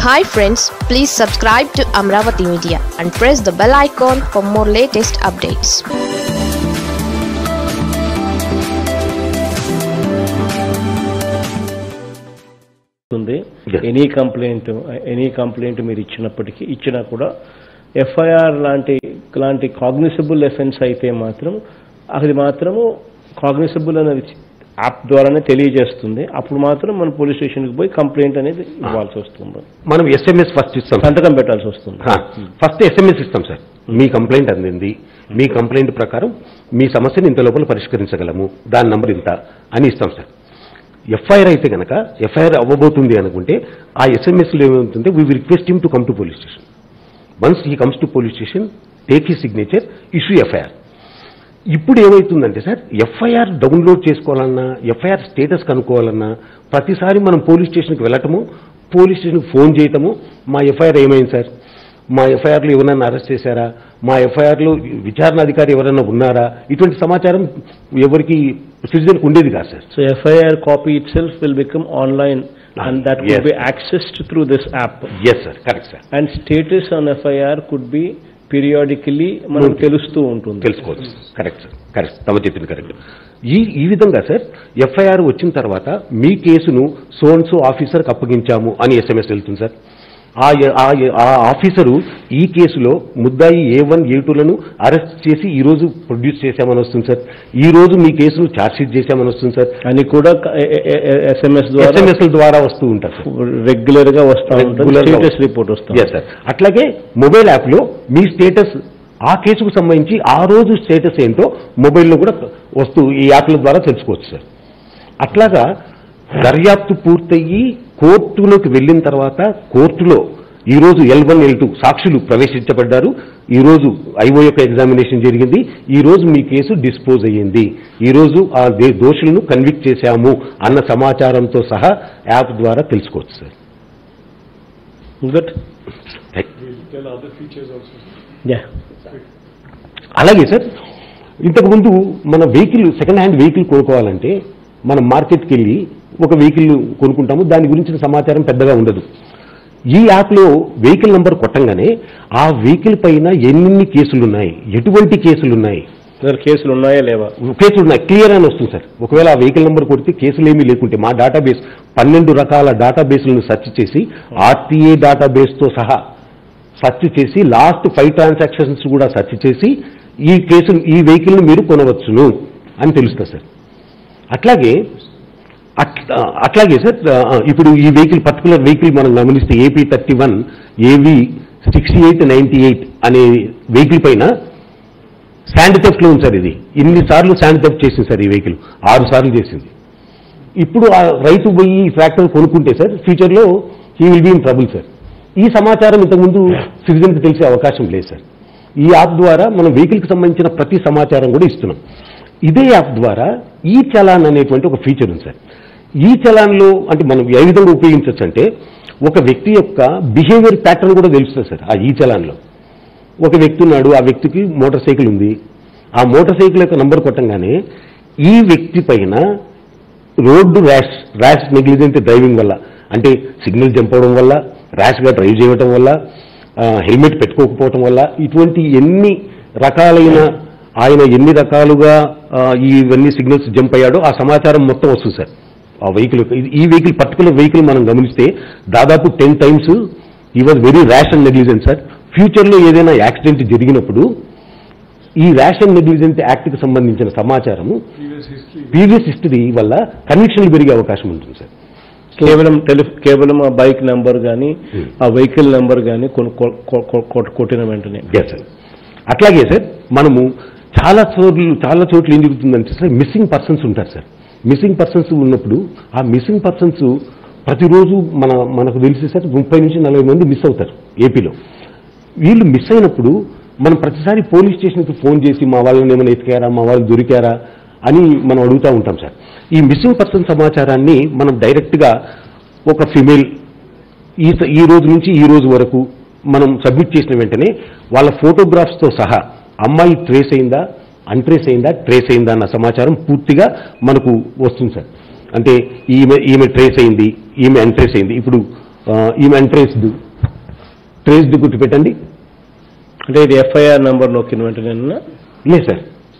Hi friends please subscribe to Amaravati media and press the bell icon for more latest updates ఉంది Yes. Any complaint any complaint మీరు ఇచ్చినప్పటికీ ఇచ్చినా కూడా FIR లాంటి లాంటి కాగ్నిసబుల్ ఎఫెన్స్ అయితే మాత్రం అది మాత్రము కాగ్నిసబుల్ అనేది యాప్ ద్వారానే తెలియజేస్తుంది అప్పుడు మాత్రం మన పోలీస్ స్టేషన్కి పోయి కంప్లైంట్ అనేది ఇవ్వాల్సి వస్తుంది మనం ఎస్ఎంఎస్ ఫస్ట్ ఇస్తాం సంతకం పెట్టాల్సి వస్తుంది ఫస్ట్ ఎస్ఎంఎస్ ఇస్తాం సార్ మీ కంప్లైంట్ అందింది మీ కంప్లైంట్ ప్రకారం మీ సమస్యను ఇంత లోపల పరిష్కరించగలము దాని నంబర్ ఇంత అని ఇస్తాం సార్ ఎఫ్ఐఆర్ అయితే కనుక ఎఫ్ఐఆర్ అవ్వబోతుంది అనుకుంటే ఆ ఎస్ఎంఎస్లో ఏమవుతుంటే we request him to come to police station once he comes to police station take he signature issue FIR ఇప్పుడు ఏమవుతుందంటే సార్ ఎఫ్ఐఆర్ డౌన్లోడ్ చేసుకోవాలన్నా ఎఫ్ఐఆర్ స్టేటస్ కనుక్కోవాలన్నా ప్రతిసారి మనం పోలీస్ స్టేషన్కి వెళ్ళటము పోలీస్ స్టేషన్కి ఫోన్ చేయటము మా ఎఫ్ఐఆర్ ఏమైంది సార్ మా ఎఫ్ఐఆర్లో ఎవరన్నా అరెస్ట్ చేశారా మా ఎఫ్ఐఆర్లో విచారణ అధికారి ఎవరన్నా ఉన్నారా ఇటువంటి సమాచారం ఎవరికి సిటిజన్కి ఉండేది కాదు sir so FIR copy itself will become online and that Yes. Could be accessed through this app yes sir correct sir and status on FIR could be periodically మనకు Okay. తెలుస్తూ ఉంటుంది తెలుసుకోవచ్చు కరెక్ట్ సార్ కరెక్ట్ తమ చెప్పింది correct ఈ ఈ విధంగా sir FIR వచ్చిన తర్వాత మీ కేసును సోన్సో ఆఫీసర్కి అప్పగించాము అని ఎస్ఎంఎస్ వెళ్తుంది సార్ ఆ ఆ ఆ ఆఫీసరు ఈ కేసులో ముద్దాయి ఏ వన్ ఏ టూలను అరెస్ట్ చేసి ఈ రోజు ప్రొడ్యూస్ చేశామని వస్తుంది సార్ ఈ రోజు మీ కేసును ఛార్జ్షీట్ చేశామని వస్తుంది సార్ అని కూడా ఎస్ఎంఎస్ ద్వారా ఎస్ఎంఎస్ ద్వారా వస్తూ ఉంటారు సార్ రెగ్యులర్ గా వస్తా ఉంటుంది Regular గా స్టేటస్ రిపోర్ట్ వస్తుంది ఎస్ సార్ అట్లాగే మొబైల్ యాప్లో మీ స్టేటస్ ఆ కేసుకు సంబంధించి ఆ రోజు స్టేటస్ ఏంటో మొబైల్లో కూడా వస్తూ ఈ యాప్ల ద్వారా తెలుసుకోవచ్చు సార్ అట్లాగా దర్యాప్తు పూర్తయ్యి కోర్టులోకి వెళ్ళిన తర్వాత కోర్టులో ఈ రోజు ఎల్ వన్ ఎల్ టూ సాక్షులు ప్రవేశించబడ్డారు ఈ రోజు ఐఓ యొక్క ఎగ్జామినేషన్ జరిగింది ఈ రోజు మీ కేసు డిస్పోజ్ అయ్యింది ఈ రోజు ఆ దే- దోషులను కన్విక్ట్ చేశాము అన్న సమాచారంతో సహా యాప్ ద్వారా తెలుసుకోవచ్చు సార్ గుడ్ యా అలాగే సార్ ఇంతకుముందు మన వెహికల్ సెకండ్ హ్యాండ్ వెహికల్ కొనుక్కోవాలంటే మనం మార్కెట్కి వెళ్ళి ఒక వెహికల్ కొనుక్కుంటాము దాని గురించిన సమాచారం పెద్దగా ఉండదు ఈ యాప్లో వెహికల్ నంబర్ కొట్టంగానే ఆ వెహికల్ పైన ఎన్ని కేసులు ఉన్నాయి ఎటువంటి కేసులు ఉన్నాయి సార్ కేసులు ఉన్నాయా లేవా కేసులు ఉన్నాయి క్లియర్ అని వస్తుంది సార్ ఒకవేళ ఆ వెహికల్ నెంబర్ కొడితే కేసులు ఏమీ లేకుంటే మా డేటాబేస్ పన్నెండు రకాల డేటాబేస్లను సెర్చ్ చేసి ఆర్టీఏ డేటాబేస్తో సహా సెర్చ్ చేసి లాస్ట్ ఫైవ్ ట్రాన్సాక్షన్స్ కూడా సెర్చ్ చేసి ఈ కేసు ఈ వెహికల్ని మీరు కొనవచ్చును అని తెలుస్తుంది సార్ అట్లాగే అట్లా అట్లాగే సార్ ఆ, ఇప్పుడు ఈ వెహికల్ పర్టికులర్ వెహికల్ మనం గమనిస్తే AP thirty one A V sixty eight ninety eight అనే వెహికల్ పైన శాండ్ థెఫ్ట్ లో ఉంది సార్ ఇది ఇన్ని సార్లు శాండ్ థెఫ్ట్ చేసింది సార్ ఈ వెహికల్ ఆరు సార్లు చేసింది ఇప్పుడు ఆ రైతు పోయి ఈ ట్రాక్టర్ కొనుక్కుంటే సార్ ఫ్యూచర్లో he will be in trouble sir ఈ సమాచారం ఇంతకుముందు సిటిజన్కి తెలిసే అవకాశం లేదు సార్ ఈ యాప్ ద్వారా మనం వెహికల్కి సంబంధించిన ప్రతి సమాచారం కూడా ఇస్తున్నాం ఇదే యాప్ ద్వారా ఈ చలాన్ అనేటువంటి ఒక ఫీచర్ ఉంది సార్ ఈ చలాన్లో అంటే మనం ఏ విధంగా ఉపయోగించవచ్చు అంటే ఒక వ్యక్తి యొక్క బిహేవియర్ ప్యాటర్న్ కూడా తెలుస్తుంది సార్ ఆ ఈ చలాన్లో ఒక వ్యక్తి ఉన్నాడు ఆ వ్యక్తికి మోటార్ సైకిల్ ఉంది ఆ మోటార్ సైకిల్ యొక్క నంబర్ కొట్టంగానే ఈ వ్యక్తి పైన road rash rash negligent driving వల్ల అంటే సిగ్నల్ జంప్ అవడం వల్ల ర్యాష్గా డ్రైవ్ చేయడం వల్ల హెల్మెట్ పెట్టుకోకపోవడం వల్ల ఇటువంటి ఎన్ని రకాలైన ఆయన ఎన్ని రకాలుగా ఆ, ఇవన్నీ సిగ్నల్స్ జంప్ అయ్యాడో ఆ సమాచారం మొత్తం వస్తుంది సార్ ఆ వెహికల్ యొక్క ఇది- ఈ వెహికల్ పర్టికులర్ వెహికల్ మనం గమనిస్తే దాదాపు టెన్ టైమ్స్ ఈ was very rash and negligent sir ఫ్యూచర్లో ఏదైనా యాక్సిడెంట్ జరిగినప్పుడు ఈ ర్యాష్ అండ్ నెగ్లిజెంట్ యాక్ట్కి సంబంధించిన సమాచారము ప్రీవియస్ హిస్టరీ వల్ల కన్విక్షన్లు పెరిగే అవకాశం ఉంటుంది సార్ కేవలం టెలి కేవలం ఆ బైక్ నెంబర్ కానీ Hmm. ఆ వెహికల్ నెంబర్ కానీ కొట్టిన వెంటనే ఎస్ సార్ అట్లాగే సార్ మనము చాలా చోట్ల చాలా చోట్ల ఏం జరుగుతుందంటే సార్ మిస్సింగ్ పర్సన్స్ ఉంటారు సార్ మిస్సింగ్ పర్సన్స్ ఉన్నప్పుడు ఆ మిస్సింగ్ పర్సన్స్ ప్రతిరోజు మన మనకు తెలిసి సార్ ముప్పై నుంచి నలభై మంది మిస్ అవుతారు ఏపీలో వీళ్ళు మిస్ అయినప్పుడు మనం ప్రతిసారి పోలీస్ స్టేషన్కి ఫోన్ చేసి మా వాళ్ళని ఏమైనా ఎతికారా మా వాళ్ళు దొరికారా అని మనం అడుగుతూ ఉంటాం సార్ ఈ మిస్సింగ్ పర్సన్ సమాచారాన్ని మనం డైరెక్ట్గా ఒక ఫిమేల్ ఈ ఈ రోజు నుంచి ఈ రోజు వరకు మనం సబ్మిట్ చేసిన వెంటనే వాళ్ళ ఫోటోగ్రాఫ్స్తో సహా అమ్మాయి ట్రేస్ అయిందా అన్ట్రేస్ అయిందా ట్రేస్ అయిందా అన్న సమాచారం పూర్తిగా మనకు వస్తుంది సార్ అంటే ఈమె ఈమె ట్రేస్ అయింది ఈమె అన్ట్రేస్ అయింది ఇప్పుడు ఈమె ట్రేస్డ్ ట్రేస్డ్ గుర్తు పెట్టండి అంటే ఇది ఎఫ్ఐఆర్ నంబర్ నొక్కిన వెంటనే లేదు సార్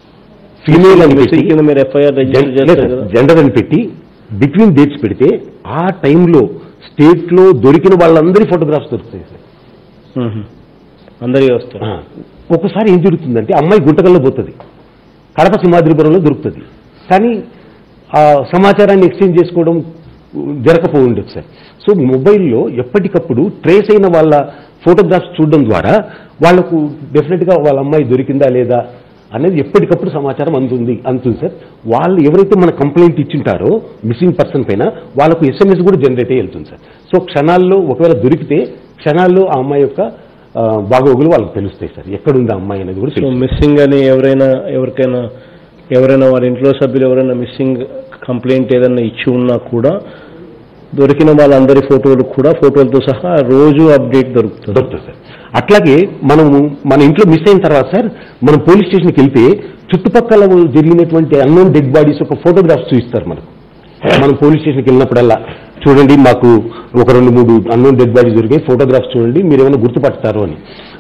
ఫీమేల్ అని పెట్టి కింద మీరు ఎఫ్ఐఆర్ రిజిస్టర్ చేస్తారు కదా జెండర్ అని పెట్టి బిట్వీన్ డేట్స్ పెడితే ఆ టైంలో స్టేట్ లో దొరికిన వాళ్ళందరి ఫోటోగ్రాఫ్స్ దొరుకుతాయి సార్ మ్మ్. అందరికీ వస్తారు ఆ, ఒక్కోసారి ఏం జరుగుతుందంటే అమ్మాయి గుంటకల్లో పోతుంది కడప సింహాద్రిపురంలో దొరుకుతుంది కానీ ఆ సమాచారాన్ని ఎక్స్చేంజ్ చేసుకోవడం జరగకపో ఉండొచ్చు సార్ సో మొబైల్లో ఎప్పటికప్పుడు ట్రేస్ అయిన వాళ్ళ ఫోటోగ్రాఫ్స్ చూడడం ద్వారా వాళ్ళకు డెఫినెట్గా వాళ్ళ అమ్మాయి దొరికిందా లేదా అనేది ఎప్పటికప్పుడు సమాచారం అందుతుంది అందుతుంది సార్ వాళ్ళు ఎవరైతే మన కంప్లైంట్ ఇచ్చింటారో మిస్సింగ్ పర్సన్ పైన వాళ్ళకు ఎస్ఎంఎస్ కూడా జనరేట్ అయ్యి వెళ్తుంది సార్ సో క్షణాల్లో ఒకవేళ దొరికితే క్షణాల్లో ఆ అమ్మాయి యొక్క ఆ, బాగోగులు వాళ్ళకి తెలుస్తాయి సార్ ఎక్కడుంది ఆ అమ్మాయి అనేది కూడా సో తెలుస్తుంది మిస్సింగ్ అని ఎవరైనా ఎవరికైనా ఎవరైనా వారి ఇంట్లో సభ్యులు ఎవరైనా మిస్సింగ్ కంప్లైంట్ ఏదైనా ఇచ్చి ఉన్నా కూడా దొరికిన వాళ్ళందరి ఫోటోలు కూడా ఫోటోలతో సహా రోజు అప్డేట్ దొరుకుతుంది దొరుకుతుంది సార్ అట్లాగే మనము మన ఇంట్లో మిస్ అయిన తర్వాత సార్ మనం పోలీస్ స్టేషన్కి వెళ్తే చుట్టుపక్కల జరిగినటువంటి అన్నోన్ డెడ్ బాడీస్ ఒక ఫోటోగ్రాఫ్స్ చూపిస్తారు మనకు మనం పోలీస్ స్టేషన్కి వెళ్ళినప్పుడల్లా చూడండి మాకు ఒక రెండు మూడు అన్నోన్ డెడ్ బాడీస్ దొరికాయి ఫోటోగ్రాఫ్స్ చూడండి మీరు ఏమైనా గుర్తుపడతారు అని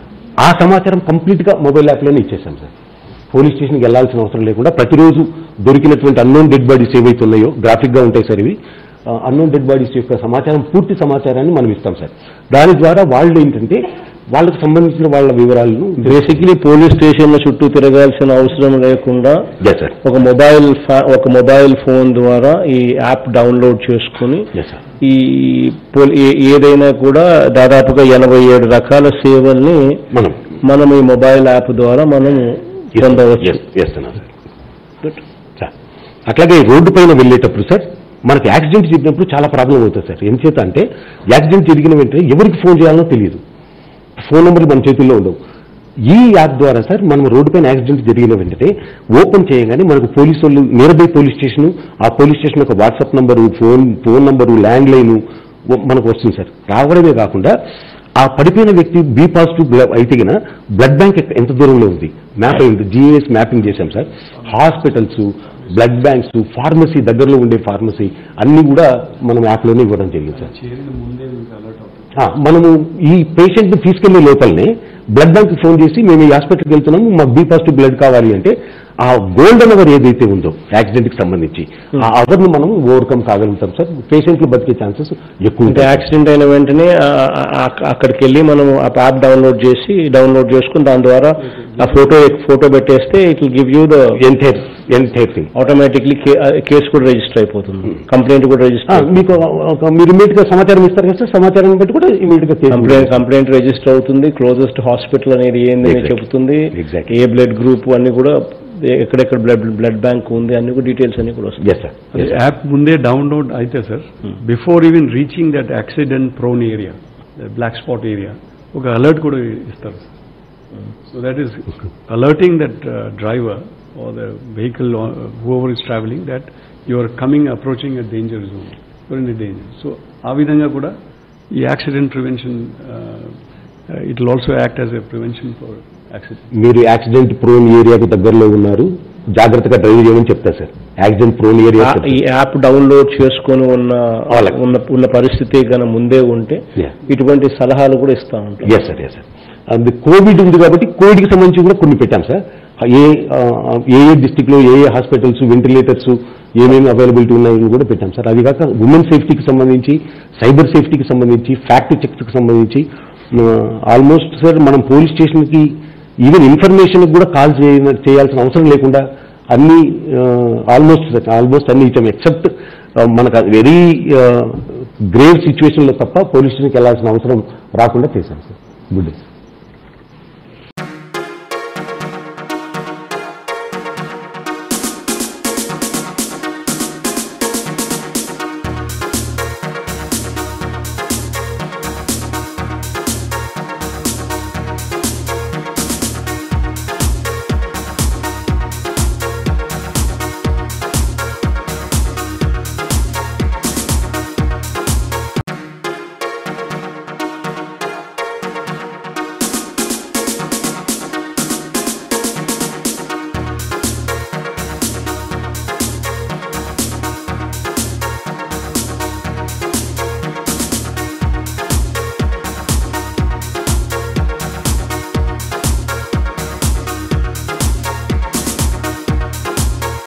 ఆ సమాచారం కంప్లీట్గా మొబైల్ యాప్లోనే ఇచ్చేసాం సార్ పోలీస్ స్టేషన్కి వెళ్ళాల్సిన అవసరం లేకుండా ప్రతిరోజు దొరికినటువంటి అన్నోన్ డెడ్ బాడీస్ ఏవైతే ఉన్నాయో గ్రాఫిక్గా ఉంటాయి సార్ ఇవి అన్నోన్ డెడ్ బాడీస్ యొక్క సమాచారం పూర్తి సమాచారాన్ని మనం ఇస్తాం సార్ దాని ద్వారా వాళ్ళు ఏంటంటే వాళ్ళకి సంబంధించిన వాళ్ళ వివరాలను బేసిక్లీ పోలీస్ స్టేషన్ల చుట్టూ తిరగాల్సిన అవసరం లేకుండా ఎస్ సార్ ఒక మొబైల్ ఫా- ఒక మొబైల్ ఫోన్ ద్వారా ఈ యాప్ డౌన్లోడ్ చేసుకుని ఎస్ సార్ ఈ పోల్- ఏ- ఏదైనా కూడా దాదాపుగా ఎనభై ఏడు రకాల సేవల్ని మనం మనం ఈ మొబైల్ యాప్ ద్వారా మనం పొందవచ్చు చేస్తున్నాం సార్ సార్ అట్లాగే రోడ్డు పైన వెళ్ళేటప్పుడు సార్ మనకి యాక్సిడెంట్ జరిగినప్పుడు చాలా ప్రాబ్లం అవుతుంది సార్ ఏం చేత అంటే యాక్సిడెంట్ జరిగిన వెంటనే ఎవరికి ఫోన్ చేయాలో తెలియదు ఫోన్ నెంబర్లు మన చేతుల్లో ఉండవు ఈ యాప్ ద్వారా సార్ మనం రోడ్డు పైన యాక్సిడెంట్ జరిగిన వెంటనే ఓపెన్ చేయగానే మనకు పోలీసు వాళ్ళు నియర్ బై పోలీస్ స్టేషన్ ఆ పోలీస్ స్టేషన్ యొక్క WhatsApp number phone phone number landline మనకు వస్తుంది సార్ రావడమే కాకుండా ఆ పడిపోయిన వ్యక్తి బి పాజిటివ్ అయితే గన బ్లడ్ బ్యాంక్ ఎంత దూరంలో ఉంది మ్యాప్ అయింది జిఎస్ మ్యాపింగ్ చేశాం sir hospitals blood banks pharmacy దగ్గరలో ఉండే ఫార్మసీ అన్ని కూడా మనం యాప్లోనే ఇవ్వడం జరిగింది సార్ చేరిన ముందే మీకు అలర్ట్ అవుతుంది ఆ, మనము ఈ పేషెంట్ ని తీసుకెళ్లే లోపలనే బ్లడ్ బ్యాంక్ ఫోన్ చేసి మేము ఈ హాస్పిటల్కి వెళ్తున్నాము మాకు బి పాజిటివ్ బ్లడ్ కావాలి అంటే ఆ గోల్డెన్ అవర్ ఏదైతే ఉందో యాక్సిడెంట్ కి సంబంధించి ఆ అవర్ ను మనం ఓవర్కమ్ కాగలుగుతాం సార్ పేషెంట్లు బతికే ఛాన్సెస్ ఎక్కువ అంటే ఉంటాయి యాక్సిడెంట్ అయిన వెంటనే ఆ- ఆ- ఆ- అక్కడికి వెళ్ళి మనం ఆ యాప్ డౌన్లోడ్ చేసి డౌన్లోడ్ చేసుకుని దాని ద్వారా ఆ ఫోటో ఫోటో పెట్టేస్తే it will give you the entire entire thing automatically case కూడా రిజిస్టర్ అయిపోతుంది కంప్లైంట్ కూడా రిజిస్టర్ మీకు ఒక మీరు ఇమీడియట్ గా సమాచారం ఇస్తారు కదా సార్ సమాచారం బట్టి కూడా ఇమీడియట్ గా కంప్లైంట్ కంప్లైంట్ రిజిస్టర్ అవుతుంది క్లోజెస్ట్ హాస్పిటల్ అనేది ఏంది అని Exactly. చెబుతుంది Exactly. ఏ బ్లడ్ గ్రూప్ అన్ని కూడా ఎక్కడెక్కడ బ్లడ్ బ్లడ్ బ్యాంక్ ఉంది అన్ని కూడా డీటెయిల్స్ అన్ని కూడా వస్తాయి ఎస్ సార్ అదే యాప్ ముందే డౌన్లోడ్ అయితే sir before even reaching that accident prone area black spot area ఒక అలర్ట్ కూడా ఇస్తారు so that is alerting that driver or the vehicle whoever is travelling that you are coming approaching a danger zone your in the danger so ఆ విధంగా కూడా ఈ accident prevention it will also act as a prevention for accident మీరు accident prone ఏరియాకు దగ్గరలో ఉన్నారు జాగ్రత్తగా drive చేయమని చెప్తారు సార్ యాక్సిడెంట్ ప్రోన్ ఏరియా ఆ- ఈ యాప్ డౌన్లోడ్ చేసుకొని ఉన్న వాళ్ళకి. ఉన్న ఉన్న పరిస్థితి కనుక ముందే ఉంటే Yeah. ఇటువంటి సలహాలు కూడా ఇస్తా ఉంటాం ఎస్ సార్ ఎస్ సార్ అది కోవిడ్ ఉంది కాబట్టి కోవిడ్ కి సంబంధించి కూడా కొన్ని పెట్టాం సార్ ఏ ఆ, ఏ ఏ డిస్టిక్ లో ఏ ఏ హాస్పిటల్స్ వెంటిలేటర్స్ ఏమేమి అవైలబిలిటీ ఉన్నాయని కూడా పెట్టాం సార్ అది కాక ఉమెన్ సేఫ్టీకి సంబంధించి సైబర్ సేఫ్టీకి సంబంధించి ఫ్యాక్ట్ చెక్స్కి సంబంధించి ఆల్మోస్ట్ సార్ మనం పోలీస్ స్టేషన్కి ఈవెన్ ఇన్ఫర్మేషన్ కూడా కాల్ చేయాల్సిన అవసరం లేకుండా అన్ని ఆల్మోస్ట్ ఆల్మోస్ట్ అన్ని ఇచ్చాం ఎక్సెప్ట్ మనకు వెరీ గ్రేవ్ సిచ్యువేషన్లో తప్ప పోలీస్ స్టేషన్కి వెళ్ళాల్సిన అవసరం రాకుండా చేశాం సార్ గుడ్ డే